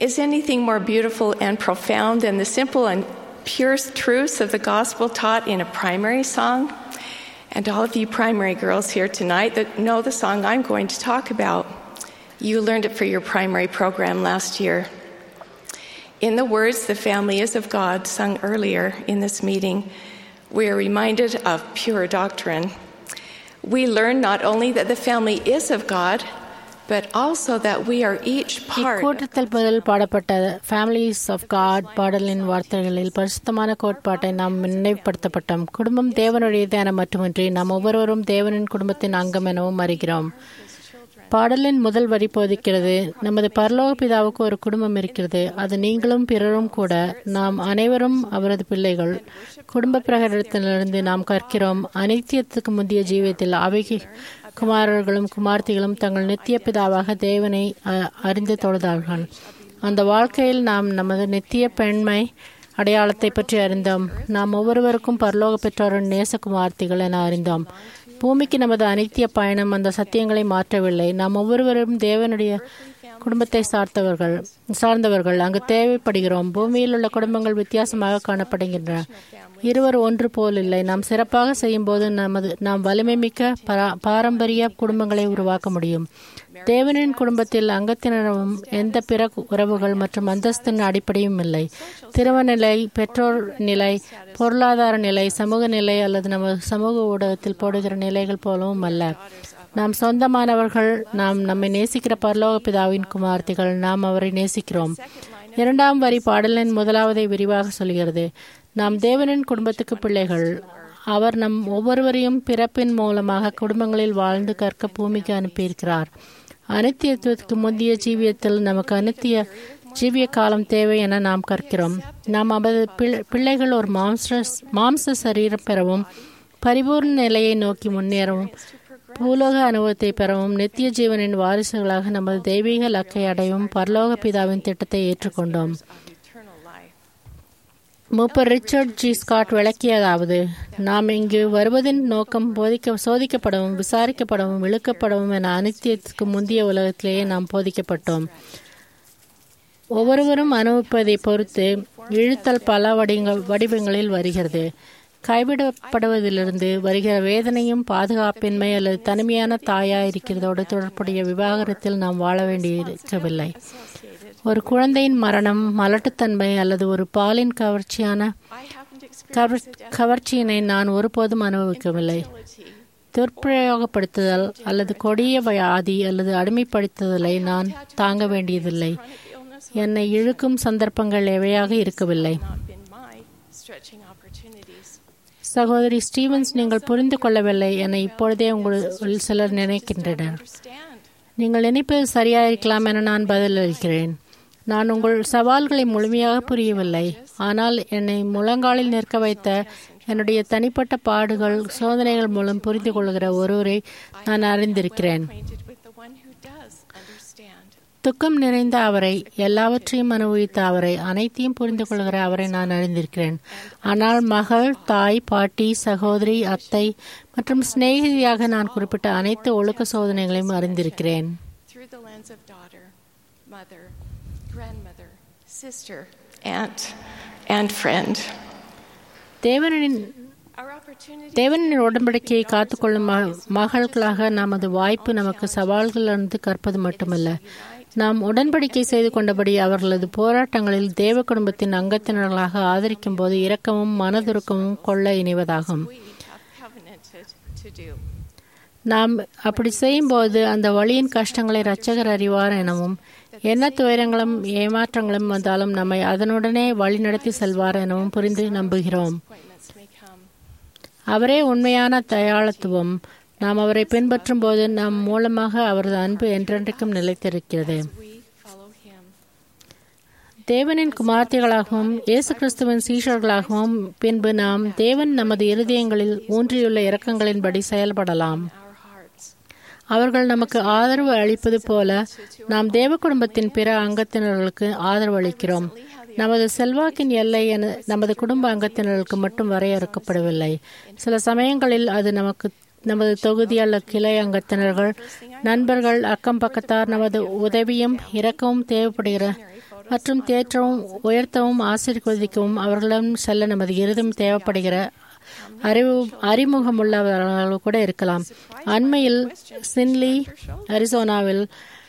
Is anything more beautiful and profound than the simple and pure truths of the gospel taught in a primary song? And all of you primary girls here tonight that know the song I'm going to talk about, you learned it for your primary program last year. In the words, The Family is of God, sung earlier in this meeting, we are reminded of pure doctrine. We learn not only that the family is of God, but also that we are each part. இக்கூட்டத்தில் முதல் பாடப்பட்ட families of God பாடலின் வார்த்தைகளில் பரிசுத்தமான கோட்பாட்டை நாம் நினைவுபடுத்தப்பட்டோம் குடும்பம் தேவனுடையது என மட்டுமின்றி நாம் ஒவ்வொருவரும் தேவனின் குடும்பத்தின் அங்கம் எனவும் அறிகிறோம் பாடலின் முதல் வரி போதிக்கிறது நமது பரலோக பிதாவுக்கு ஒரு குடும்பம் இருக்கிறது அது நீங்களும் பிறரும் கூட நாம் அனைவரும் அவரது பிள்ளைகள் குடும்ப பிரகடனத்திலிருந்து நாம் கற்கிறோம் அனித்தியத்துக்கு முந்தைய ஜீவியத்தில் அவை குமாரர்களும் குமார்த்திகளும் தங்கள் நித்திய பிதாவாக தேவனை அறிந்து தொழுதார்கள் அந்த வாழ்க்கையில் நாம் நமது நித்திய பெண்மை அடையாளத்தை பற்றி அறிந்தோம் நாம் ஒவ்வொருவருக்கும் பரலோக பெற்றோரின் நேசகுமார்த்திகள் என அறிந்தோம் பூமிக்கு நமது அனித்திய பயணம் அந்த சத்தியங்களை மாற்றவில்லை நாம் ஒவ்வொருவரும் தேவனுடைய குடும்பத்தை சார்ந்தவர்கள் சார்ந்தவர்கள் அங்கு தேவைப்படுகிறோம் பூமியில் உள்ள குடும்பங்கள் வித்தியாசமாக காணப்படுகின்றன இருவர் ஒன்று போல் இல்லை நாம் சிறப்பாக செய்யும் போது நமது நாம் வலிமை மிக்க பாரம்பரிய குடும்பங்களை உருவாக்க முடியும் தேவனின் குடும்பத்தில் அங்கத்தினரும் எந்த பிற உறவுகள் மற்றும் அந்தஸ்தின் அடிப்படையும் இல்லை திருமநிலை பெற்றோர் நிலை பொருளாதார நிலை சமூக நிலை அல்லது நமது சமூக ஊடகத்தில் போடுகிற நிலைகள் போலவும் அல்ல நாம் சொந்தமானவர்கள் நாம் நம்மை நேசிக்கிற பரலோக பிதாவின் குமார்த்திகள் நாம் அவரை நேசிக்கிறோம் இரண்டாம் வரி பாடலின் முதலாவதை விரிவாக சொல்கிறது நாம் தேவனின் குடும்பத்துக்கு பிள்ளைகள் அவர் நம் ஒவ்வொருவரையும் பிறப்பின் மூலமாக குடும்பங்களில் வாழ்ந்து கற்க பூமிக்கு அனுப்பியிருக்கிறார் அனித்தியத்துவத்துக்கு முந்தைய ஜீவியத்தில் நமக்கு அனித்திய ஜீவிய காலம் தேவை என நாம் கற்கிறோம் நாம் அவரது பிள்ளைகள் ஒரு மாம்ச மாம்ச சரீரம் பெறவும் பரிபூர்ண நிலையை நோக்கி முன்னேறவும் பூலோக அனுபவத்தை பெறவும் நித்திய ஜீவனின் வாரிசுகளாக நமது தெய்வீக லக்கை அடையவும் பரலோக பிதாவின் திட்டத்தை ஏற்றுக்கொண்டோம் மூப்பர் ரிச்சர்ட் ஜி ஸ்காட் விளக்கியதாவது நாம் இங்கு வருவதின் நோக்கம் போதிக்க சோதிக்கப்படவும் விசாரிக்கப்படவும் இழுக்கப்படவும் என அனித்தியத்துக்கு முந்தைய உலகத்திலேயே நாம் போதிக்கப்பட்டோம் ஒவ்வொருவரும் அனுபவிப்பதை பொறுத்து இழுத்தல் பல வடிவ வடிவங்களில் வருகிறது கைவிடப்படுவதிலிருந்து வருகிற வேதனையும் பாதுகாப்பின்மை அல்லது தனிமையான தாயா இருக்கிறதோடு தொடர்புடைய விவாகரத்தில் நாம் வாழ வேண்டியிருக்கவில்லை ஒரு குழந்தையின் மரணம் மலட்டுத்தன்மை அல்லது ஒரு பாலின் கவர்ச்சியான கவர்ச்சியினை நான் ஒருபோதும் அனுபவிக்கவில்லை துர்பிரயோகப்படுத்துதல் அல்லது கொடிய வியாதி அல்லது அடிமைப்படுத்துதலை நான் தாங்க வேண்டியதில்லை என்னை இழுக்கும் சந்தர்ப்பங்கள் எவையாக இருக்கவில்லை சகோதரி ஸ்டீவன்ஸ் நீங்கள் புரிந்து கொள்ளவில்லை என இப்பொழுதே உங்கள் சிலர் நினைக்கின்றனர் நீங்கள் நினைப்பது சரியாயிருக்கலாம் என நான் பதிலளிக்கிறேன் நான் உங்கள் சவால்களை முழுமையாக புரியவில்லை ஆனால் என்னை முழங்காலில் நிற்க வைத்த என்னுடைய தனிப்பட்ட பாடுகள் சோதனைகள் மூலம் புரிந்து கொள்கிற ஒருவரை நான் அறிந்திருக்கிறேன் துக்கம் நிறைந்த அவரை எல்லாவற்றையும் அனுபவித்த அவரை அனைத்தையும் புரிந்து கொள்கிற அவரை நான் அறிந்திருக்கிறேன் ஆனால் மகள் தாய் பாட்டி சகோதரி அத்தை மற்றும் சிநேகிதியாக நான் குறிப்பிட்ட அனைத்து ஒழுக்க சோதனைகளையும் அறிந்திருக்கிறேன் தேவனின் தேவனின் உடன்படிக்கையை காத்துக்கொள்ளும் மகள்களாக நமது வாய்ப்பு நமக்கு சவால்களிலிருந்து கற்பது மட்டுமல்ல நாம் உடன்படிக்கை செய்து கொண்டபடி அவர்களது போராட்டங்களில் தேவ குடும்பத்தின் அங்கத்தினர்களாக ஆதரிக்கும் போது இரக்கமும் மனதுருக்கமும் கொள்ள இணைவதாகும் நாம் அப்படி செய்யும்போது அந்த வழியின் கஷ்டங்களை இரட்சகர் அறிவார் எனவும் என்ன துயரங்களும் ஏமாற்றங்களும் வந்தாலும் நம்மை அதனுடனே வழி நடத்தி செல்வார் எனவும் புரிந்து நம்புகிறோம் அவரே உண்மையான தயாளத்துவம் நாம் அவரை பின்பற்றும் போது நம் மூலமாக அவரது அன்பு என்றென்றைக்கும் நிலைத்திருக்கிறது தேவனின் குமார்த்திகளாகவும் இயேசு கிறிஸ்துவின் சீஷர்களாகவும் பின்பு நாம் தேவன் நமது இருதயங்களில் ஊன்றியுள்ள இரக்கங்களின்படி செயல்படலாம் அவர்கள் நமக்கு ஆதரவு அளிப்பது போல நாம் தேவ குடும்பத்தின் பிற அங்கத்தினர்களுக்கு ஆதரவு அளிக்கிறோம் நமது செல்வாக்கின் எல்லை என நமது குடும்ப அங்கத்தினர்களுக்கு மட்டும் வரையறுக்கப்படவில்லை சில சமயங்களில் அது நமக்கு நமது தொகுதி அல்ல கிளை அங்கத்தினர்கள் நண்பர்கள் அக்கம் பக்கத்தார் நமது உதவியும் இரக்கமும் தேவைப்படுகிற மற்றும் தேற்றவும் உயர்த்தவும் ஆசீர்வதிக்கவும் அவர்களிடம் செல்ல நமது இருதும் தேவைப்படுகிற அறிவு அறிமுகமுள்ளவர்கள் கூட இருக்கலாம் அண்மையில் சின்லி அரிசோனாவில்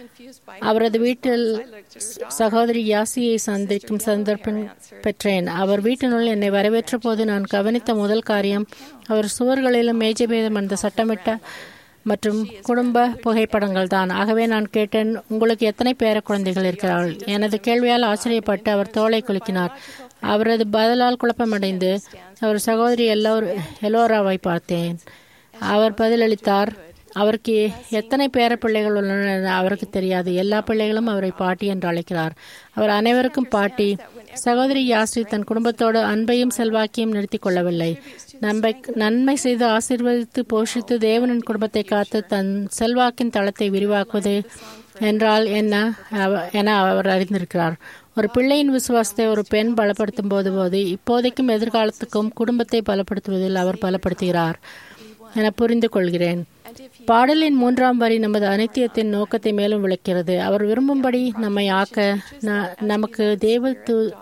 அவரது வீட்டில் சகோதரி யாசியை சந்திக்கும் சந்தர்ப்பம் பெற்றேன் அவர் வீட்டினுள் என்னை வரவேற்ற போது நான் கவனித்த முதல் காரியம் அவர் சுவர்களிலும் மேஜபேதம் அந்த சட்டமிட்ட மற்றும் குடும்ப புகைப்படங்கள் தான் ஆகவே நான் கேட்டேன் உங்களுக்கு எத்தனை பேர குழந்தைகள் இருக்கிறார்கள் எனது கேள்வியால் ஆச்சரியப்பட்டு அவர் தோலை குலுக்கினார் அவரது பதிலால் குழப்பமடைந்து அவர் சகோதரி எல்லோர் எல்லோராவை பார்த்தேன் அவர் பதிலளித்தார் அவருக்கு எத்தனை பேர பிள்ளைகள் உள்ளன என அவருக்கு தெரியாது எல்லா பிள்ளைகளும் அவரை பாட்டி என்று அழைக்கிறார் அவர் அனைவருக்கும் பாட்டி சகோதரி யாஸ்ரி தன் குடும்பத்தோடு அன்பையும் செல்வாக்கியும் நிறுத்திக் கொள்ளவில்லை நம்பை நன்மை செய்து ஆசீர்வதித்து போஷித்து தேவனின் குடும்பத்தை காத்து தன் செல்வாக்கின் தளத்தை விரிவாக்குவது என்றால் என்ன என அவர் அறிந்திருக்கிறார் ஒரு பிள்ளையின் விசுவாசத்தை ஒரு பெண் பலப்படுத்தும் போது போது இப்போதைக்கும் எதிர்காலத்துக்கும் குடும்பத்தை பலப்படுத்துவதில் அவர் பலப்படுத்துகிறார் என புரிந்து கொள்கிறேன் பாடலின் மூன்றாம் வரி நமது அனித்தியத்தின் நோக்கத்தை மேலும் விளக்கிறது அவர் விரும்பும்படி நம்மை ஆக்க நமக்கு தேவ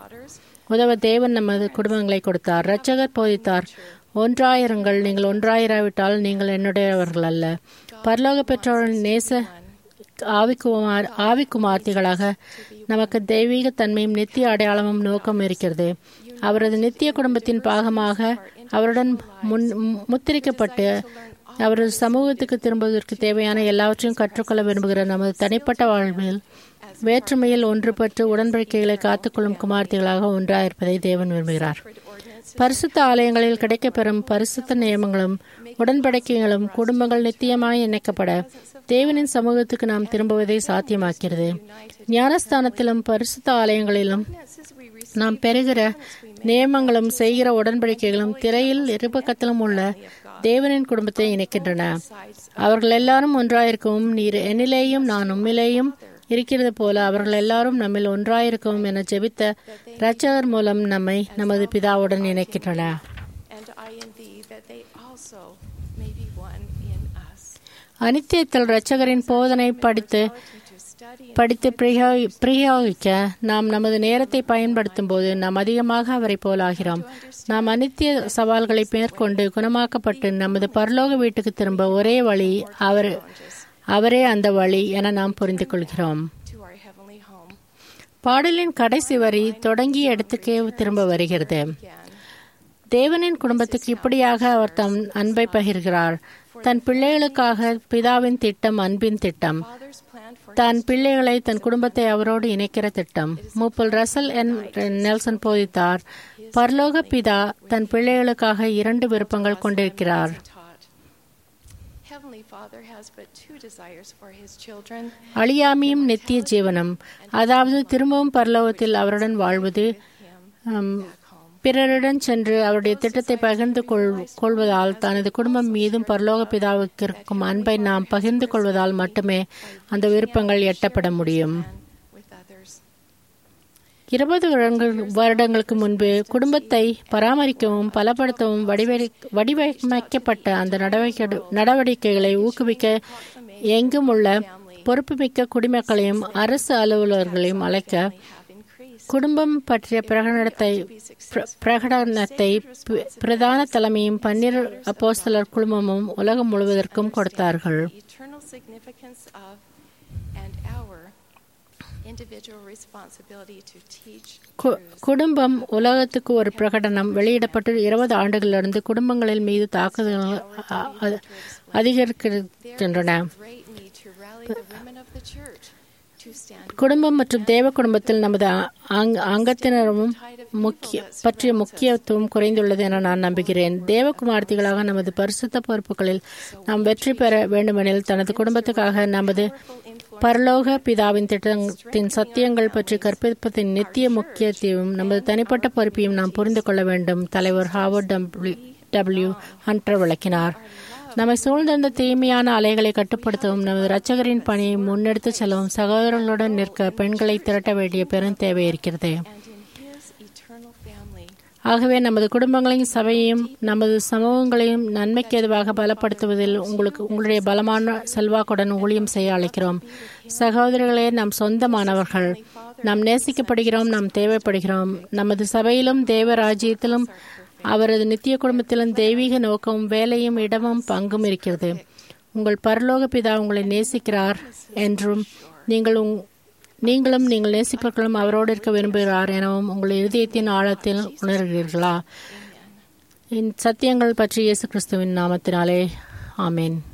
உதவ தேவன் நமது குடும்பங்களை கொடுத்தார் இரட்சகர் போதித்தார் ஒன்றாயிரங்கள் நீங்கள் ஒன்றாயிராவிட்டால் நீங்கள் என்னுடையவர்கள் அல்ல பரலோக பெற்றோரின் நேச ஆவிக்குமார் ஆவிக்குமார்த்திகளாக நமக்கு தெய்வீக தன்மையும் நித்திய அடையாளமும் நோக்கம் இருக்கிறது அவரது நித்திய குடும்பத்தின் பாகமாக அவருடன் முன் முத்திரிக்கப்பட்டு அவரது சமூகத்துக்கு திரும்புவதற்கு தேவையான எல்லாவற்றையும் கற்றுக்கொள்ள விரும்புகிற நமது தனிப்பட்ட வாழ்வில் வேற்றுமையில் ஒன்றுபட்டு உடன்படிக்கைகளை காத்துக்கொள்ளும் குமார்த்திகளாக ஒன்றாயிருப்பதை தேவன் விரும்புகிறார் பரிசுத்த ஆலயங்களில் கிடைக்கப்பெறும் பரிசுத்த நியமங்களும் உடன்படிக்கைகளும் குடும்பங்கள் நித்தியமாய் இணைக்கப்பட தேவனின் சமூகத்துக்கு நாம் திரும்புவதை சாத்தியமாக்கிறது ஞானஸ்தானத்திலும் பரிசுத்த ஆலயங்களிலும் நாம் பெறுகிற நியமங்களும் செய்கிற உடன்படிக்கைகளும் திரையில் இருபக்கத்திலும் உள்ள தேவனின் குடும்பத்தை இணைக்கின்றன அவர்கள் எல்லாரும் ஒன்றாயிருக்கவும் நீர் என்னிலேயும் நான் உம்மிலேயும் இருக்கிறது போல அவர்கள் எல்லாரும் நம்மில் ஒன்றாயிருக்கவும் என ஜெபித்த இரட்சகர் மூலம் நம்மை நமது பிதாவுடன் இணைக்கின்றன அனித்தியத்தில் இரட்சகரின் போதனை படித்து படித்து பிரயோகிக்க நாம் நமது நேரத்தை பயன்படுத்தும் போது நாம் அதிகமாக அவரை போலாகிறோம் நாம் அனித்திய சவால்களை மேற்கொண்டு குணமாக்கப்பட்டு நமது பரலோக வீட்டுக்கு திரும்ப ஒரே வழி அவர் அவரே அந்த வழி என நாம் புரிந்து கொள்கிறோம் பாடலின் கடைசி வரி தொடங்கிய இடத்துக்கே திரும்ப வருகிறது தேவனின் குடும்பத்துக்கு இப்படியாக அவர் தம் அன்பை பகிர்கிறார் தன் பிள்ளைகளுக்காக பிதாவின் திட்டம் அன்பின் திட்டம் தன் பிள்ளைகளை தன் குடும்பத்தை அவரோடு இணைக்கிற திட்டம் மூப்பல் ரசல் என் நெல்சன் போதித்தார் பரலோக பிதா தன் பிள்ளைகளுக்காக இரண்டு விருப்பங்கள் கொண்டிருக்கிறார் அழியாமையும் நித்திய ஜீவனம் அதாவது திரும்பவும் பரலோகத்தில் அவருடன் வாழ்வது பிறருடன் சென்று அவருடைய திட்டத்தை பகிர்ந்து கொள் கொள்வதால் தனது குடும்பம் மீதும் பரலோக பிதாவுக்கு இருக்கும் அன்பை நாம் பகிர்ந்து கொள்வதால் மட்டுமே அந்த விருப்பங்கள் எட்டப்பட முடியும் இருபது வருடங்களுக்கு முன்பு குடும்பத்தை பராமரிக்கவும் பலப்படுத்தவும் வடிவமைக்கப்பட்ட அந்த நடவடிக்கைகளை ஊக்குவிக்க எங்கும் உள்ள பொறுப்புமிக்க குடிமக்களையும் அரசு அலுவலர்களையும் அழைக்க குடும்பம் பற்றிய பிரகடனத்தை பிரகடனத்தை பிரதான தலைமையும் பன்னிரு அப்போஸ்தலர் குழுமமும் உலகம் முழுவதற்கும் கொடுத்தார்கள் குடும்பம் உலகத்துக்கு ஒரு பிரகடனம் வெளியிடப்பட்டு இருபது ஆண்டுகளிலிருந்து குடும்பங்களின் மீது தாக்குதல்கள் அதிகரிக்கின்றன குடும்பம் மற்றும் தேவ குடும்பத்தில் நமது அங்கத்தினரும் முக்கிய பற்றிய முக்கியத்துவம் குறைந்துள்ளது என நான் நம்புகிறேன் தேவகுமார்த்திகளாக நமது பரிசுத்த பொறுப்புகளில் நாம் வெற்றி பெற வேண்டுமெனில் தனது குடும்பத்துக்காக நமது பரலோக பிதாவின் திட்டத்தின் சத்தியங்கள் பற்றி கற்பிப்பதின் நித்திய முக்கியத்தையும் நமது தனிப்பட்ட பொறுப்பையும் நாம் புரிந்து கொள்ள வேண்டும் தலைவர் ஹாவர்ட் டபிள்யூ ஹண்டர் விளக்கினார் நம்மை சூழ்ந்திருந்த தீமையான அலைகளை கட்டுப்படுத்தவும் நமது இரட்சகரின் பணியை முன்னெடுத்து செல்லவும் சகோதரர்களுடன் நிற்க பெண்களை திரட்ட வேண்டிய பெரும் தேவை இருக்கிறது ஆகவே நமது குடும்பங்களையும் சபையையும் நமது சமூகங்களையும் நன்மைக்கு எதுவாக பலப்படுத்துவதில் உங்களுக்கு உங்களுடைய பலமான செல்வாக்குடன் ஊழியம் செய்ய அழைக்கிறோம் சகோதரர்களே நம் சொந்தமானவர்கள் நாம் நேசிக்கப்படுகிறோம் நாம் தேவைப்படுகிறோம் நமது சபையிலும் தேவ ராஜ்யத்திலும் அவரது நித்திய குடும்பத்திலும் தெய்வீக நோக்கமும் வேலையும் இடமும் பங்கும் இருக்கிறது உங்கள் பரலோக பிதா உங்களை நேசிக்கிறார் என்றும் நீங்கள் உங்- நீங்களும் நீங்கள் நேசிப்பவர்களும் அவரோடு இருக்க விரும்புகிறார் எனவும் உங்கள் இருதயத்தின் ஆழத்தில் உணர்கிறீர்களா இந்த சத்தியங்கள் பற்றி இயேசு கிறிஸ்துவின் நாமத்தினாலே ஆமென்